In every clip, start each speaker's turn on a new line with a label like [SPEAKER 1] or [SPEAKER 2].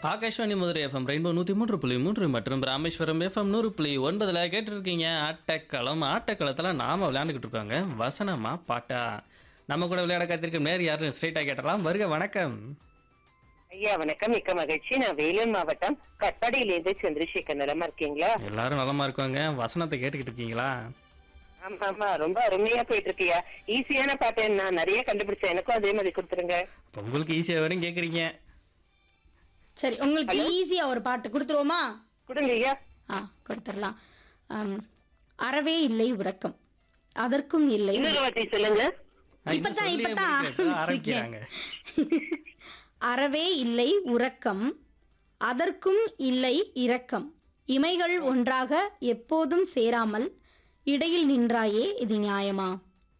[SPEAKER 1] Akashvani Madurai FM rainbow நூற்றி மூன்று புள்ளி மூன்று மற்றும் ராமேஸ்வரம் எஃப்எம் நூறு புள்ளி ஒன்பதில் கேட்டிருக்கீங்க ஆட்டக்களம் ஆட்டக்களத்தில் நாம் விளையாண்டுக்கிட்டு இருக்கோங்க வசனமா பாட்டா நம்ம கூட விளையாட காத்திருக்கும் நேர் யாருன்னு ஸ்ட்ரைட்டாக கேட்டலாம் வருக வணக்கம்
[SPEAKER 2] ஐயா வணக்கம் மிக்க மகிழ்ச்சி நான் வேலூர் மாவட்டம் கட்டாடியிலேருந்து சந்திரசேகர் நலமா இருக்கீங்களா
[SPEAKER 1] எல்லாரும் நலமா இருக்கோங்க வசனத்தை கேட்டுக்கிட்டு இருக்கீங்களா
[SPEAKER 2] ஆமா ஆமா ரொம்ப அருமையா போயிட்டு இருக்கியா ஈஸியான பாட்டு நான் நிறைய கண்டுபிடிச்சேன் எனக்கும் அதே மாதிரி கொடுத்துருங்க
[SPEAKER 1] இப்போ உங்களுக்கு ஈஸியாக வரும் கேட்குறீங்க
[SPEAKER 3] சரி உங்களுக்கு ஈஸியா ஒரு பாட்டு கொடுத்துருவோமா
[SPEAKER 2] கொடுங்க ஐயா
[SPEAKER 3] ஆ கொடுத்துடலாம் ஆம், அறவே இல்லை உறக்கம் அதற்கும் இல்லை
[SPEAKER 2] இன்னொரு வார்த்தை சொல்லுங்க
[SPEAKER 1] ஆ, இன்னும்
[SPEAKER 3] இப்பதான்
[SPEAKER 1] சொல்லியே
[SPEAKER 3] இப்பதான்
[SPEAKER 1] முடிக்கல.
[SPEAKER 3] ஆரம்பிச்சிருக்கேன்.
[SPEAKER 1] ஆரம்பிக்கிறாங்க
[SPEAKER 3] அறவே இல்லை உறக்கம் அதற்கும் இல்லை இரக்கம் இமைகள் ஒன்றாக எப்போதும் சேராமல் இடையில் நின்றாயே இது நியாயமா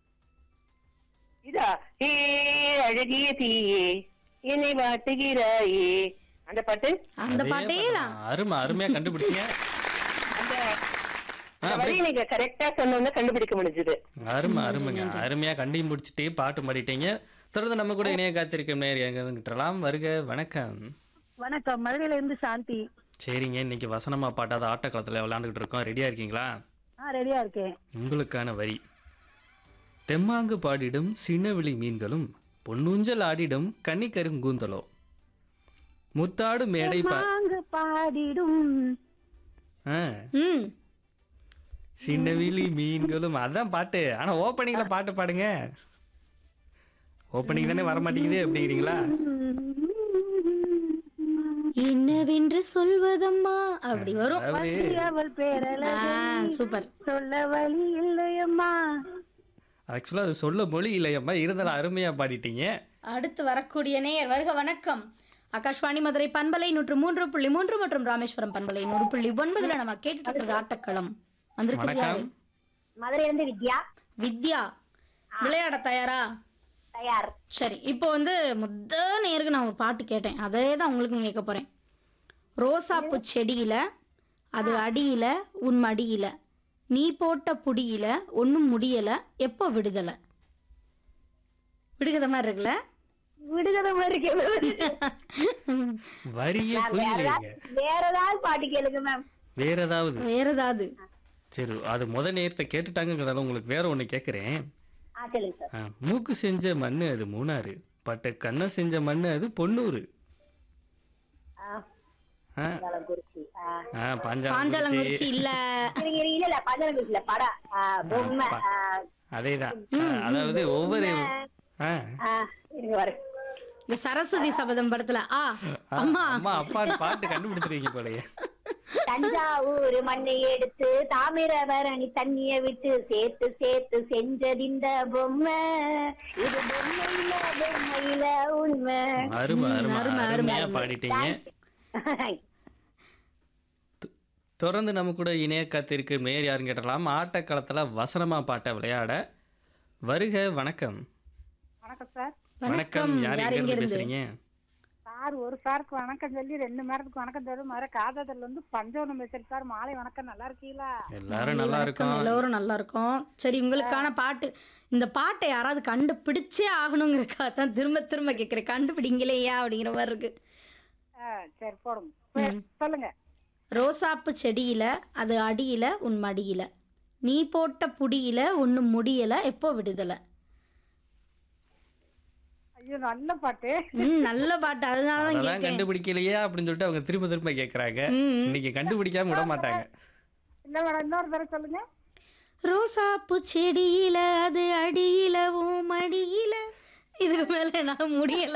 [SPEAKER 2] இதா ஏ அழகிய தீயே என்னை வாட்டுகிறாயே அந்த பாட்டு
[SPEAKER 3] அந்த
[SPEAKER 1] அதே
[SPEAKER 3] பாட்டே
[SPEAKER 1] பாட்டு
[SPEAKER 3] தான்
[SPEAKER 1] தான். அருமை அருமையாக கண்டுபிடிச்சிங்க
[SPEAKER 2] அந்த
[SPEAKER 1] ஆ,
[SPEAKER 2] அந்த வரி நீங்க கரெக்டா சொன்னோன்னு கண்டுபிடிக்க முடிஞ்சது
[SPEAKER 1] அருமை அருமைங்க அருமையா கண்டியும் பிடிச்சிட்டு பாட்டு மாறிட்டீங்க தொடர்ந்து நம்ம கூட இணைய காத்திருக்கும் நேர் எங்கிட்டலாம் வருக வணக்கம்
[SPEAKER 4] வணக்கம் மதுரையில இருந்து சாந்தி
[SPEAKER 1] சரிங்க இன்னைக்கு வசனமா பாட்டாத ஆட்டக்களத்தில் விளையாண்டுக்கிட்டு இருக்கோம் ரெடியா இருக்கீங்களா
[SPEAKER 4] ஆ ரெடியா இருக்கேன்
[SPEAKER 1] உங்களுக்கான வரி தெம்மாங்கு பாடிடும் சின்னவிழி மீன்களும் பொன்னூஞ்சல் ஆடிடும் கன்னிக்கருங்கூந்தலோ முத்தாடு மேடை பா
[SPEAKER 4] மாங்கு பாடிடும்
[SPEAKER 1] ஆ,
[SPEAKER 3] ம்
[SPEAKER 1] சின்னவிழி மீன்களும் அதான் பாட்டு ஆனா ஓப்பனிங்ல பாட்டு பாடுங்க ஓப்பனிங் தானே வர மாட்டேங்குது அப்படிங்கிறீங்களா
[SPEAKER 3] என்னவென்று சொல்வதம்மா அப்படி வரும்
[SPEAKER 1] அதாவது
[SPEAKER 4] அவள் பேரல
[SPEAKER 3] ஆ, சூப்பர்
[SPEAKER 4] சொல்ல வழி இல்லையம்மா
[SPEAKER 1] ஆக்சுவலா அது சொல்ல மொழி இல்லையம்மா இருந்தாலும் அருமையா பாடிட்டீங்க
[SPEAKER 3] அடுத்து வரக்கூடிய நேயர் வருக வணக்கம் ஆகாஷ்வாணி மதுரை பண்பலை நூற்று மூன்று புள்ளி மூன்று மற்றும் ராமேஸ்வரம் பண்பலை நூறு புள்ளி ஒன்பதுல நம்ம கேட்டுட்டு இருக்கிறது ஆட்டக்களம் வந்திருக்கிறது யாரு
[SPEAKER 1] வணக்கம்
[SPEAKER 4] மதுரையில இருந்து வித்யா
[SPEAKER 3] வித்யா விளையாட தயாரா
[SPEAKER 4] தயார்
[SPEAKER 3] சரி இப்போ வந்து முத நேருக்கு நான் ஒரு பாட்டு கேட்டேன் அதே தான் உங்களுக்கும் கேட்க போறேன் ரோசாப்பூ செடியில அது அடியில உன் மடியில நீ போட்ட புடியில ஒன்றும் முடியல எப்போ விடுதலை விடுகத மாதிரி இருக்குல்ல
[SPEAKER 4] விடுதலை மாதிரி கேளு
[SPEAKER 1] வரியே புரியலைங்க
[SPEAKER 4] வேற ஏதாவது பாட்டு கேளுங்க மேம்
[SPEAKER 1] வேற ஏதாவது
[SPEAKER 3] வேற ஏதாவது
[SPEAKER 1] சரி அது முத நேரத்தை கேட்டுட்டாங்கிறதால உங்களுக்கு வேற ஒண்ணு கேட்குறேன்
[SPEAKER 4] ஆ சொல்லுங்க சார்
[SPEAKER 1] மூக்கு செஞ்ச மண்ணு அது மூணாறு பட்ட கண்ணை செஞ்ச மண்ணு அது பொன்னூறு ஆ,
[SPEAKER 4] குறிச்சி
[SPEAKER 1] ஆ, பாஞ்சாலம்
[SPEAKER 3] பாஞ்சாலங்குறிச்சி இல்ல
[SPEAKER 4] இல்ல இல்ல பஞ்சலங்குறிச்சில படம் ஆ, பொம்மை ஆ,
[SPEAKER 1] அதேதான் ஆ, அதாவது ஒவ்வொரு ஆ,
[SPEAKER 4] ஆ, இருங்க வர
[SPEAKER 3] இந்த சரஸ்வதி சபதம் படத்துல ஆ
[SPEAKER 1] ஆ, அம்மா அப்பான்னு பாட்டு கண்டுபிடிச்சிருக்கீங்க போலயே
[SPEAKER 4] தஞ்சாவூர் மண்ணை எடுத்து தாமிரபரணி தண்ணிய விட்டு சேர்த்து சேர்த்து செஞ்சது இந்த பொம்மை இது பொம்மையில பொம்மையில உண்மை
[SPEAKER 1] அருமை அருமை
[SPEAKER 3] அருமை, அருமை,
[SPEAKER 1] அருமையா
[SPEAKER 3] அருமை.
[SPEAKER 1] பாடிட்டீங்க தொடர்ந்து நம்ம கூட இணைய காத்திருக்கு மேயர் யாருன்னு கேட்டலாம் ஆட்டக்களத்தில் வசனமா பாட்டை விளையாட வருக வணக்கம்
[SPEAKER 4] வணக்கம் சார்
[SPEAKER 1] வணக்கம் யார்
[SPEAKER 3] யார்
[SPEAKER 1] எங்க
[SPEAKER 3] எங்க
[SPEAKER 1] இருந்து
[SPEAKER 3] இருந்து
[SPEAKER 1] பேசுறீங்க
[SPEAKER 4] சார் ஒரு சாருக்கு வணக்கம் சொல்லி ரெண்டு நேரத்துக்கு வணக்கம் தரும் மாதிரி காதத்தில் வந்து பஞ்சவனம் பேசுறேன் சார் மாலை வணக்கம் நல்லா இருக்கீங்களா
[SPEAKER 1] எல்லாரும் நல்லா
[SPEAKER 3] வணக்கம்,
[SPEAKER 1] இருக்கோம்
[SPEAKER 3] எல்லோரும் நல்லா இருக்கும் சரி உங்களுக்கான பாட்டு இந்த பாட்டை யாராவது கண்டுபிடிச்சே ஆகணுங்கிறக்காக தான் திரும்ப திரும்ப கேட்குறேன் கண்டுபிடிங்களையா அப்படிங்கிற மாதிரி இருக்கு
[SPEAKER 4] ஆ, சரி போடுங்க சொல்லுங்க
[SPEAKER 3] ரோசாப்பு செடியில அது அடியில உன் மடியில நீ போட்ட புடியில ஒன்றும் முடியல எப்போ விடுதலை
[SPEAKER 4] ஐயோ நல்ல பாட்டு
[SPEAKER 3] ம் நல்ல பாட்டு அதனால தான்
[SPEAKER 1] அதெல்லாம்
[SPEAKER 3] கேட்குறேன்
[SPEAKER 1] கண்டுபிடிக்கலையே அப்படின்னு சொல்லிட்டு அவங்க திரும்ப திரும்ப கேட்குறாங்க
[SPEAKER 3] ம்.
[SPEAKER 1] இன்னைக்கு கண்டுபிடிக்காம விட மாட்டாங்க
[SPEAKER 4] இல்ல மேடம் இன்னொரு தடவை சொல்லுங்க
[SPEAKER 3] ரோசாப்பு செடியில அது அடியில உன் மடியில இதுக்கு மேல நான் முடியல